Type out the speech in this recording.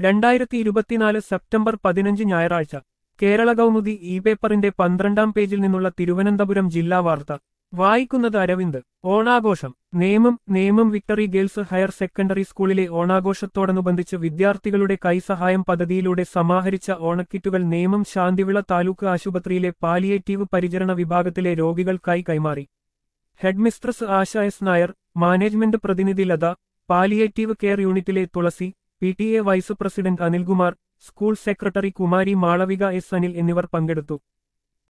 രണ്ടായിരത്തി ഇരുപത്തിനാല് സെപ്റ്റംബർ പതിനഞ്ച് ഞായറാഴ്ച കേരള കൗമുദി ഇ പേപ്പറിന്റെ പന്ത്രണ്ടാം പേജിൽ നിന്നുള്ള തിരുവനന്തപുരം ജില്ലാ വാർത്ത വായിക്കുന്നത് അരവിന്ദ് ഓണാഘോഷം Nemom Nemom victory girls higher secondary സ്കൂളിലെ ഓണാഘോഷത്തോടനുബന്ധിച്ച് വിദ്യാർത്ഥികളുടെ കൈസഹായം പദ്ധതിയിലൂടെ സമാഹരിച്ച ഓണക്കിറ്റുകൾ നേമം ശാന്തിവിള താലൂക്ക് ആശുപത്രിയിലെ പാലിയേറ്റീവ് പരിചരണ വിഭാഗത്തിലെ രോഗികൾക്കായി കൈമാറി headmistress Asha S Nair management പ്രതിനിധി ലത പാലിയേറ്റീവ് കെയർ യൂണിറ്റിലെ Thulasi P T A vice president Anilkumar school secretary കുമാരി മാളവിക എസ് അനിൽ എന്നിവർ പങ്കെടുത്തു